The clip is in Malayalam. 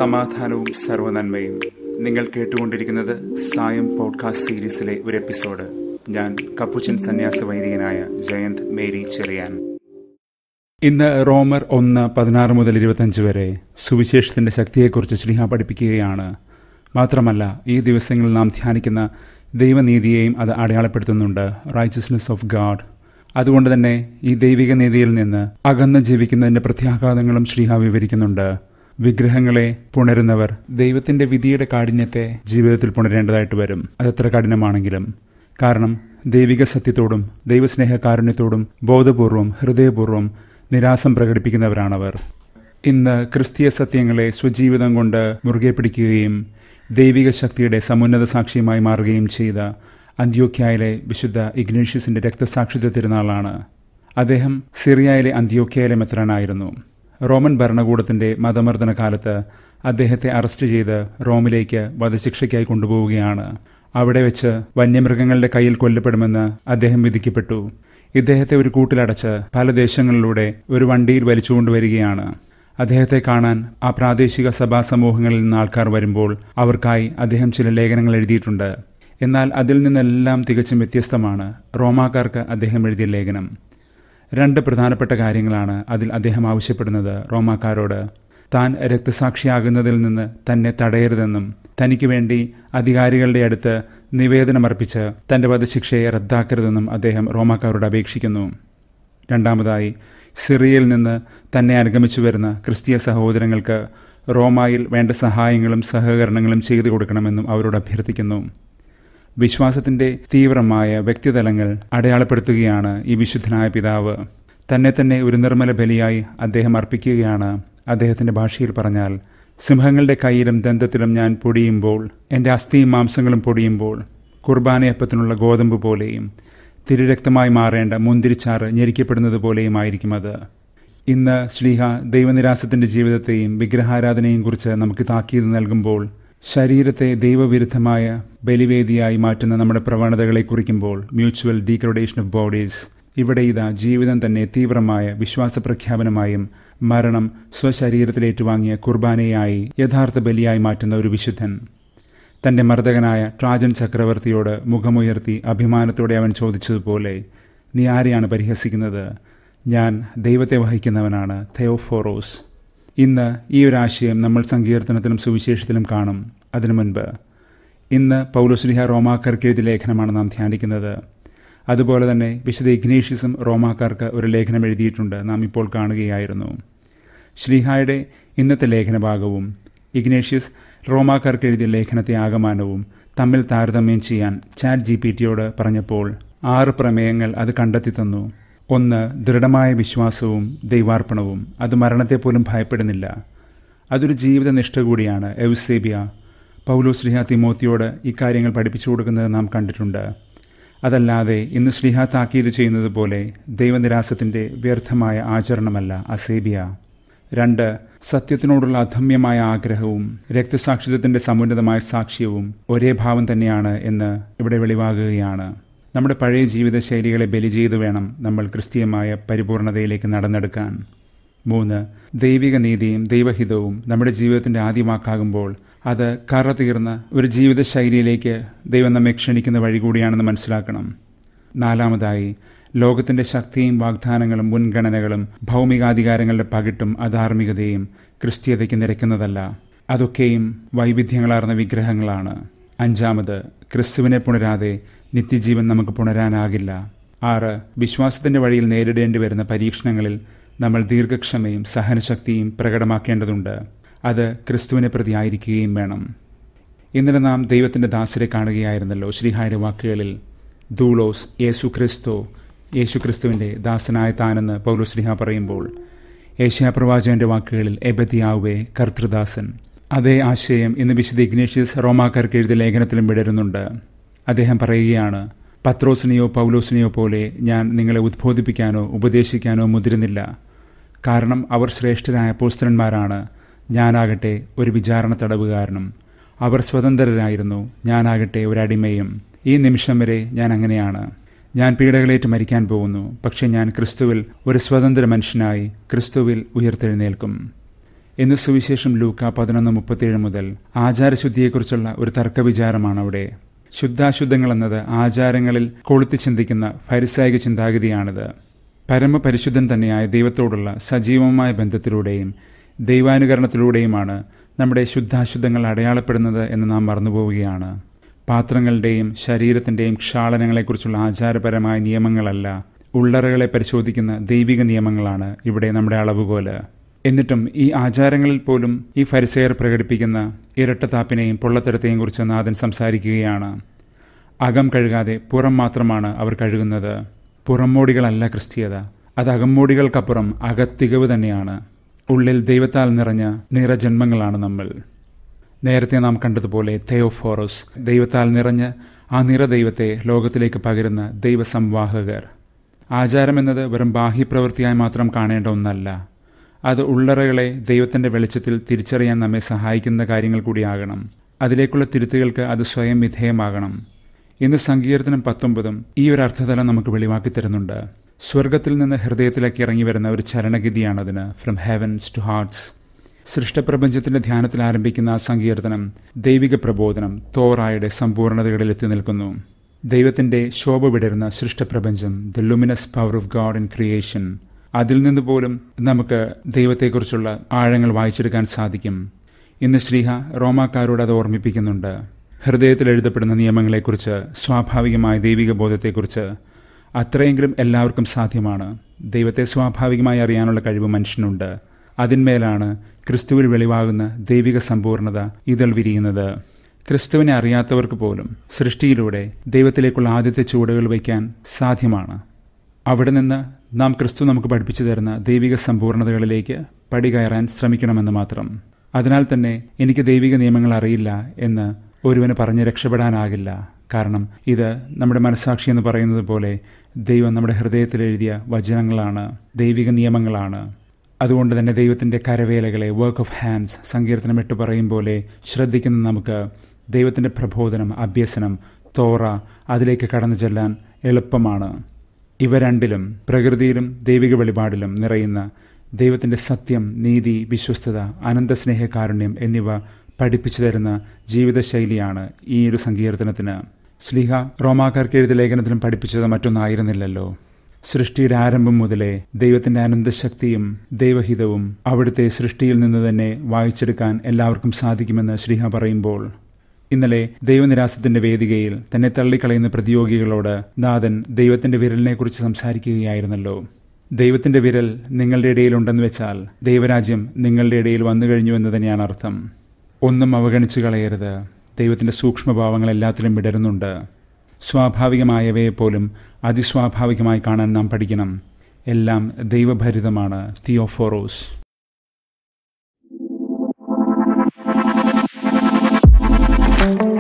സമാധാനവും സർവനന്മയും നിങ്ങൾ കേട്ടുകൊണ്ടിരിക്കുന്നത് സായം പോഡ്കാസ്റ്റ് സീരീസിലെ ഒരു എപ്പിസോഡ് ഞാൻ കപ്പുച്ചൻ സന്യാസ വൈദികനായ ജയന്ത് മേരി ചെറിയാൻ ഇന്ന് റോമർ ഒന്ന് പതിനാറ് മുതൽ ഇരുപത്തഞ്ച് വരെ സുവിശേഷത്തിന്റെ ശക്തിയെക്കുറിച്ച് ശ്രീഹ പഠിപ്പിക്കുകയാണ് മാത്രമല്ല ഈ ദിവസങ്ങളിൽ നാം ധ്യാനിക്കുന്ന ദൈവനീതിയെയും അത് അടയാളപ്പെടുത്തുന്നുണ്ട് റൈച്ചസ്നെസ് ഓഫ് ഗാഡ് അതുകൊണ്ട് തന്നെ ഈ ദൈവിക നീതിയിൽ നിന്ന് അകന്ന് ജീവിക്കുന്നതിന്റെ പ്രത്യാഘാതങ്ങളും ശ്രീഹ വിവരിക്കുന്നുണ്ട് വിഗ്രഹങ്ങളെ പുണരുന്നവർ ദൈവത്തിന്റെ വിധിയുടെ കാഠിന്യത്തെ ജീവിതത്തിൽ പുണരേണ്ടതായിട്ട് വരും അതെത്ര കഠിനമാണെങ്കിലും കാരണം ദൈവിക സത്യത്തോടും ദൈവസ്നേഹ കാരുണ്യത്തോടും ബോധപൂർവം ഹൃദയപൂർവ്വം നിരാസം പ്രകടിപ്പിക്കുന്നവരാണവർ ഇന്ന് ക്രിസ്തീയ സത്യങ്ങളെ സ്വജീവിതം കൊണ്ട് മുറുകെ പിടിക്കുകയും ദൈവിക ശക്തിയുടെ സമുന്നത സാക്ഷിയുമായി മാറുകയും ചെയ്ത അന്ത്യോക്യായിലെ വിശുദ്ധ ഇഗ്നേഷ്യസിന്റെ രക്തസാക്ഷിത്വ തിരുനാളാണ് അദ്ദേഹം സിറിയയിലെ അന്ത്യോക്യയിലെ മെത്രാനായിരുന്നു റോമൻ ഭരണകൂടത്തിന്റെ മതമർദ്ദന കാലത്ത് അദ്ദേഹത്തെ അറസ്റ്റ് ചെയ്ത് റോമിലേക്ക് വധശിക്ഷയ്ക്കായി കൊണ്ടുപോവുകയാണ് അവിടെ വെച്ച് വന്യമൃഗങ്ങളുടെ കയ്യിൽ കൊല്ലപ്പെടുമെന്ന് അദ്ദേഹം വിധിക്കപ്പെട്ടു ഇദ്ദേഹത്തെ ഒരു കൂട്ടിലടച്ച് പല ദേശങ്ങളിലൂടെ ഒരു വണ്ടിയിൽ വലിച്ചുകൊണ്ടുവരികയാണ് അദ്ദേഹത്തെ കാണാൻ ആ പ്രാദേശിക സഭാ സമൂഹങ്ങളിൽ നിന്ന് ആൾക്കാർ വരുമ്പോൾ അവർക്കായി അദ്ദേഹം ചില ലേഖനങ്ങൾ എഴുതിയിട്ടുണ്ട് എന്നാൽ അതിൽ നിന്നെല്ലാം തികച്ചും വ്യത്യസ്തമാണ് റോമാക്കാർക്ക് അദ്ദേഹം എഴുതിയ ലേഖനം രണ്ട് പ്രധാനപ്പെട്ട കാര്യങ്ങളാണ് അതിൽ അദ്ദേഹം ആവശ്യപ്പെടുന്നത് റോമാക്കാരോട് താൻ രക്തസാക്ഷിയാകുന്നതിൽ നിന്ന് തന്നെ തടയരുതെന്നും തനിക്ക് വേണ്ടി അധികാരികളുടെ അടുത്ത് നിവേദനമർപ്പിച്ച് തന്റെ വധശിക്ഷയെ റദ്ദാക്കരുതെന്നും അദ്ദേഹം റോമാക്കാരോട് അപേക്ഷിക്കുന്നു രണ്ടാമതായി സിറിയയിൽ നിന്ന് തന്നെ അനുഗമിച്ചു വരുന്ന ക്രിസ്തീയ സഹോദരങ്ങൾക്ക് റോമായിൽ വേണ്ട സഹായങ്ങളും സഹകരണങ്ങളും ചെയ്തു കൊടുക്കണമെന്നും അവരോട് അഭ്യർത്ഥിക്കുന്നു വിശ്വാസത്തിന്റെ തീവ്രമായ വ്യക്തിതലങ്ങൾ അടയാളപ്പെടുത്തുകയാണ് ഈ വിശുദ്ധനായ പിതാവ് തന്നെ തന്നെ ഒരു നിർമ്മല ബലിയായി അദ്ദേഹം അർപ്പിക്കുകയാണ് അദ്ദേഹത്തിന്റെ ഭാഷയിൽ പറഞ്ഞാൽ സിംഹങ്ങളുടെ കയ്യിലും ദന്തത്തിലും ഞാൻ പൊടിയുമ്പോൾ എൻ്റെ അസ്ഥിയും മാംസങ്ങളും പൊടിയുമ്പോൾ കുർബാനയപ്പത്തിനുള്ള ഗോതമ്പ് പോലെയും തിരുരക്തമായി മാറേണ്ട മുന്തിരിച്ചാറ് ഞെരിക്കപ്പെടുന്നത് പോലെയുമായിരിക്കും അത് ഇന്ന് ശ്ലീഹ ദൈവനിരാസത്തിന്റെ ജീവിതത്തെയും വിഗ്രഹാരാധനയും കുറിച്ച് നമുക്ക് താക്കീത് നൽകുമ്പോൾ ശരീരത്തെ ദൈവവിരുദ്ധമായ ബലിവേദിയായി മാറ്റുന്ന നമ്മുടെ പ്രവണതകളെ കുറിക്കുമ്പോൾ മ്യൂച്വൽ ഡീഗ്രഡേഷൻ ഓഫ് ബോഡീസ് ഇവിടെ ഇതാ ജീവിതം തന്നെ തീവ്രമായ വിശ്വാസ പ്രഖ്യാപനമായും മരണം സ്വശരീരത്തിൽ ഏറ്റുവാങ്ങിയ കുർബാനയായി യഥാർത്ഥ ബലിയായി മാറ്റുന്ന ഒരു വിശുദ്ധൻ തന്റെ മർദ്ദകനായ ട്രാജൻ ചക്രവർത്തിയോട് മുഖമുയർത്തി അഭിമാനത്തോടെ അവൻ ചോദിച്ചതുപോലെ നീ ആരെയാണ് പരിഹസിക്കുന്നത് ഞാൻ ദൈവത്തെ വഹിക്കുന്നവനാണ് തെയോഫോറോസ് ഇന്ന് ഈ ഒരു ആശയം നമ്മൾ സങ്കീർത്തനത്തിലും സുവിശേഷത്തിലും കാണും അതിനു മുൻപ് ഇന്ന് പൗലോസ്ലിഹ റോമാക്കാർക്ക് എഴുതിയ ലേഖനമാണ് നാം ധ്യാനിക്കുന്നത് അതുപോലെ തന്നെ വിശുദ്ധ ഇഗ്നേഷ്യസും റോമാക്കാർക്ക് ഒരു ലേഖനം എഴുതിയിട്ടുണ്ട് നാം ഇപ്പോൾ കാണുകയായിരുന്നു ശ്രീഹായുടെ ഇന്നത്തെ ലേഖനഭാഗവും ഇഗ്നേഷ്യസ് റോമാക്കാർക്ക് എഴുതിയ ലേഖനത്തെ ആകമാനവും തമ്മിൽ താരതമ്യം ചെയ്യാൻ ചാറ്റ് ജി പി ടിയോട് പറഞ്ഞപ്പോൾ ആറ് പ്രമേയങ്ങൾ അത് കണ്ടെത്തി തന്നു ഒന്ന് ദൃഢമായ വിശ്വാസവും ദൈവാർപ്പണവും അത് മരണത്തെ പോലും ഭയപ്പെടുന്നില്ല അതൊരു ജീവിത നിഷ്ഠ കൂടിയാണ് എവ്സേബിയ പൗലോ ശ്രീഹ തിമോത്തിയോട് ഇക്കാര്യങ്ങൾ പഠിപ്പിച്ചു കൊടുക്കുന്നത് നാം കണ്ടിട്ടുണ്ട് അതല്ലാതെ ഇന്ന് ശ്രീഹ താക്കീത് ചെയ്യുന്നത് പോലെ ദൈവനിരാസത്തിന്റെ വ്യർത്ഥമായ ആചരണമല്ല അസേബിയ രണ്ട് സത്യത്തിനോടുള്ള അധമ്യമായ ആഗ്രഹവും രക്തസാക്ഷിത്വത്തിന്റെ സമുന്നതമായ സാക്ഷ്യവും ഒരേ ഭാവം തന്നെയാണ് എന്ന് ഇവിടെ വെളിവാകുകയാണ് നമ്മുടെ പഴയ ജീവിതശൈലികളെ ബലി ചെയ്തു വേണം നമ്മൾ ക്രിസ്തീയമായ പരിപൂർണതയിലേക്ക് നടന്നെടുക്കാൻ മൂന്ന് ദൈവിക നീതിയും ദൈവഹിതവും നമ്മുടെ ജീവിതത്തിന്റെ ആദ്യമാക്കാകുമ്പോൾ അത് കറ തീർന്ന ഒരു ജീവിതശൈലിയിലേക്ക് ദൈവം നമ്മെ ക്ഷണിക്കുന്ന വഴി കൂടിയാണെന്ന് മനസ്സിലാക്കണം നാലാമതായി ലോകത്തിന്റെ ശക്തിയും വാഗ്ദാനങ്ങളും മുൻഗണനകളും ഭൗമികാധികാരങ്ങളുടെ പകിട്ടും അധാർമികതയും ക്രിസ്തീയതയ്ക്ക് നിരക്കുന്നതല്ല അതൊക്കെയും വൈവിധ്യങ്ങളാർന്ന വിഗ്രഹങ്ങളാണ് അഞ്ചാമത് ക്രിസ്തുവിനെ പുണരാതെ നിത്യജീവൻ നമുക്ക് പുണരാനാകില്ല ആറ് വിശ്വാസത്തിന്റെ വഴിയിൽ നേരിടേണ്ടി വരുന്ന പരീക്ഷണങ്ങളിൽ നമ്മൾ ദീർഘക്ഷമയും സഹനശക്തിയും പ്രകടമാക്കേണ്ടതുണ്ട് അത് ക്രിസ്തുവിനെ പ്രതി ആയിരിക്കുകയും വേണം ഇന്നലെ നാം ദൈവത്തിന്റെ ദാസരെ കാണുകയായിരുന്നല്ലോ ശ്രീഹായുടെ വാക്കുകളിൽ ദൂളോസ് യേശു ക്രിസ്തു യേശു ക്രിസ്തുവിന്റെ ദാസനായ താനെന്ന് പൗലോശ്രീഹ പറയുമ്പോൾ ഏഷ്യാ പ്രവാചകന്റെ വാക്കുകളിൽ എബദിയാവേ കർത്തൃദാസൻ അതേ ആശയം ഇന്ന് വിശുദ്ധ ഇഗ്നേഷ്യസ് റോമാക്കാർക്ക് എഴുതിയ ലേഖനത്തിലും വിടരുന്നുണ്ട് അദ്ദേഹം പറയുകയാണ് പത്രോസിനെയോ പൗലോസിനെയോ പോലെ ഞാൻ നിങ്ങളെ ഉദ്ബോധിപ്പിക്കാനോ ഉപദേശിക്കാനോ മുതിരുന്നില്ല കാരണം അവർ ശ്രേഷ്ഠരായ പോസ്തരന്മാരാണ് ഞാനാകട്ടെ ഒരു വിചാരണ തടവുകാരനും അവർ സ്വതന്ത്രരായിരുന്നു ഞാനാകട്ടെ ഒരടിമയും ഈ നിമിഷം വരെ ഞാൻ അങ്ങനെയാണ് ഞാൻ പീഡകളേറ്റ് മരിക്കാൻ പോകുന്നു പക്ഷെ ഞാൻ ക്രിസ്തുവിൽ ഒരു സ്വതന്ത്ര മനുഷ്യനായി ക്രിസ്തുവിൽ ഉയർത്തെഴുന്നേൽക്കും എന്ന് സുവിശേഷം ലൂക്ക പതിനൊന്ന് മുപ്പത്തിയേഴ് മുതൽ ആചാരശുദ്ധിയെക്കുറിച്ചുള്ള ഒരു തർക്കവിചാരമാണ് അവിടെ ശുദ്ധാശുദ്ധങ്ങൾ എന്നത് ആചാരങ്ങളിൽ കൊളുത്തി ചിന്തിക്കുന്ന ഫരിസായിക ചിന്താഗതിയാണിത് പരമപരിശുദ്ധൻ തന്നെയായ ദൈവത്തോടുള്ള സജീവമായ ബന്ധത്തിലൂടെയും ദൈവാനുകരണത്തിലൂടെയുമാണ് നമ്മുടെ ശുദ്ധാശുദ്ധങ്ങൾ അടയാളപ്പെടുന്നത് എന്ന് നാം മറന്നുപോവുകയാണ് പാത്രങ്ങളുടെയും ശരീരത്തിൻ്റെയും ക്ഷാളനങ്ങളെക്കുറിച്ചുള്ള ആചാരപരമായ നിയമങ്ങളല്ല ഉള്ളറകളെ പരിശോധിക്കുന്ന ദൈവിക നിയമങ്ങളാണ് ഇവിടെ നമ്മുടെ അളവുകോല് എന്നിട്ടും ഈ ആചാരങ്ങളിൽ പോലും ഈ ഫരിസെയർ പ്രകടിപ്പിക്കുന്ന ഇരട്ടത്താപ്പിനെയും പൊള്ളത്തരത്തെയും കുറിച്ച് നാഥൻ സംസാരിക്കുകയാണ് അകം കഴുകാതെ പുറം മാത്രമാണ് അവർ കഴുകുന്നത് പുറംമോടികളല്ല ക്രിസ്തീയത അത് അകമ്മോടികൾക്കപ്പുറം അകത്തികവ് തന്നെയാണ് ഉള്ളിൽ ദൈവത്താൽ നിറഞ്ഞ നിറജന്മങ്ങളാണ് നമ്മൾ നേരത്തെ നാം കണ്ടതുപോലെ തെയോഫോറോസ് ദൈവത്താൽ നിറഞ്ഞ് ആ നിറദൈവത്തെ ലോകത്തിലേക്ക് പകരുന്ന ദൈവസംവാഹകർ ആചാരമെന്നത് വെറും ബാഹ്യപ്രവൃത്തിയായി മാത്രം കാണേണ്ട ഒന്നല്ല അത് ഉള്ളറകളെ ദൈവത്തിന്റെ വെളിച്ചത്തിൽ തിരിച്ചറിയാൻ നമ്മെ സഹായിക്കുന്ന കാര്യങ്ങൾ കൂടിയാകണം അതിലേക്കുള്ള തിരുത്തുകൾക്ക് അത് സ്വയം വിധേയമാകണം ഇന്ന് സങ്കീർത്തനം പത്തൊമ്പതും ഈ ഒരു അർത്ഥതലം നമുക്ക് വെളിവാക്കി തരുന്നുണ്ട് സ്വർഗത്തിൽ നിന്ന് ഹൃദയത്തിലേക്ക് ഇറങ്ങി വരുന്ന ഒരു ചലനഗതിയാണതിന് ഫ്രം ഹെവൻസ് ടു ഹാർട്സ് സൃഷ്ടപ്രപഞ്ചത്തിന്റെ ധ്യാനത്തിൽ ആരംഭിക്കുന്ന ആ സങ്കീർത്തനം ദൈവിക പ്രബോധനം തോറായുടെ സമ്പൂർണ്ണതകളിൽ എത്തി നിൽക്കുന്നു ദൈവത്തിന്റെ ശോഭ വിടരുന്ന സൃഷ്ടപ്രപഞ്ചം the luminous power of God in creation അതിൽ നിന്ന് പോലും നമുക്ക് ദൈവത്തെക്കുറിച്ചുള്ള ആഴങ്ങൾ വായിച്ചെടുക്കാൻ സാധിക്കും ഇന്ന് ശ്രീഹ റോമാക്കാരോട് അത് ഓർമ്മിപ്പിക്കുന്നുണ്ട് ഹൃദയത്തിൽ എഴുതപ്പെടുന്ന നിയമങ്ങളെക്കുറിച്ച് സ്വാഭാവികമായ ദൈവിക ബോധത്തെക്കുറിച്ച് അത്രയെങ്കിലും എല്ലാവർക്കും സാധ്യമാണ് ദൈവത്തെ സ്വാഭാവികമായി അറിയാനുള്ള കഴിവ് മനുഷ്യനുണ്ട് അതിന്മേലാണ് ക്രിസ്തുവിൽ വെളിവാകുന്ന ദൈവിക സമ്പൂർണത ഇതൾ വിരിയുന്നത് ക്രിസ്തുവിനെ അറിയാത്തവർക്ക് പോലും സൃഷ്ടിയിലൂടെ ദൈവത്തിലേക്കുള്ള ആദ്യത്തെ ചുവടുകൾ വയ്ക്കാൻ സാധ്യമാണ് അവിടെ നിന്ന് നാം ക്രിസ്തു നമുക്ക് പഠിപ്പിച്ചു തരുന്ന ദൈവിക സമ്പൂർണതകളിലേക്ക് പടി കയറാൻ ശ്രമിക്കണമെന്ന് മാത്രം അതിനാൽ തന്നെ എനിക്ക് ദൈവിക നിയമങ്ങൾ അറിയില്ല എന്ന് ഒരുവന് പറഞ്ഞ് രക്ഷപ്പെടാനാകില്ല കാരണം ഇത് നമ്മുടെ മനസാക്ഷി എന്ന് പറയുന്നത് പോലെ ദൈവം നമ്മുടെ ഹൃദയത്തിൽ എഴുതിയ വചനങ്ങളാണ് ദൈവിക നിയമങ്ങളാണ് അതുകൊണ്ട് തന്നെ ദൈവത്തിൻ്റെ കരവേലകളെ വർക്ക് ഓഫ് ഹാൻഡ്സ് സങ്കീർത്തനം ഇട്ട് പറയും പോലെ ശ്രദ്ധിക്കുന്ന നമുക്ക് ദൈവത്തിൻ്റെ പ്രബോധനം അഭ്യസനം തോറ അതിലേക്ക് കടന്നു ചെല്ലാൻ എളുപ്പമാണ് ഇവ രണ്ടിലും പ്രകൃതിയിലും ദൈവിക വെളിപാടിലും നിറയുന്ന ദൈവത്തിൻ്റെ സത്യം നീതി വിശ്വസ്തത അനന്തസ്നേഹകാരുണ്യം എന്നിവ പഠിപ്പിച്ചു തരുന്ന ജീവിതശൈലിയാണ് ഈ ഒരു സങ്കീർത്തനത്തിന് ശ്ലീഹ റോമാക്കാർക്ക് എഴുതിയ ലേഖനത്തിലും പഠിപ്പിച്ചത് മറ്റൊന്നായിരുന്നില്ലല്ലോ സൃഷ്ടിയുടെ ആരംഭം മുതലേ ദൈവത്തിന്റെ അനന്തശക്തിയും ദൈവഹിതവും അവിടുത്തെ സൃഷ്ടിയിൽ നിന്ന് തന്നെ വായിച്ചെടുക്കാൻ എല്ലാവർക്കും സാധിക്കുമെന്ന് ശ്രീഹ പറയുമ്പോൾ ഇന്നലെ ദൈവനിരാസത്തിന്റെ വേദികയിൽ തന്നെ തള്ളിക്കളയുന്ന പ്രതിയോഗികളോട് നാഥൻ ദൈവത്തിന്റെ വിരലിനെക്കുറിച്ച് സംസാരിക്കുകയായിരുന്നല്ലോ ദൈവത്തിന്റെ വിരൽ നിങ്ങളുടെ ഇടയിൽ വെച്ചാൽ ദൈവരാജ്യം നിങ്ങളുടെ ഇടയിൽ വന്നു കഴിഞ്ഞു എന്ന് തന്നെയാണ് അർത്ഥം ഒന്നും അവഗണിച്ചു കളയരുത് ദൈവത്തിന്റെ സൂക്ഷ്മഭാവങ്ങൾ എല്ലാത്തിലും വിടരുന്നുണ്ട് സ്വാഭാവികമായവയെപ്പോലും അതിസ്വാഭാവികമായി കാണാൻ നാം പഠിക്കണം എല്ലാം ദൈവഭരിതമാണ് തിയോഫോറോസ് thank you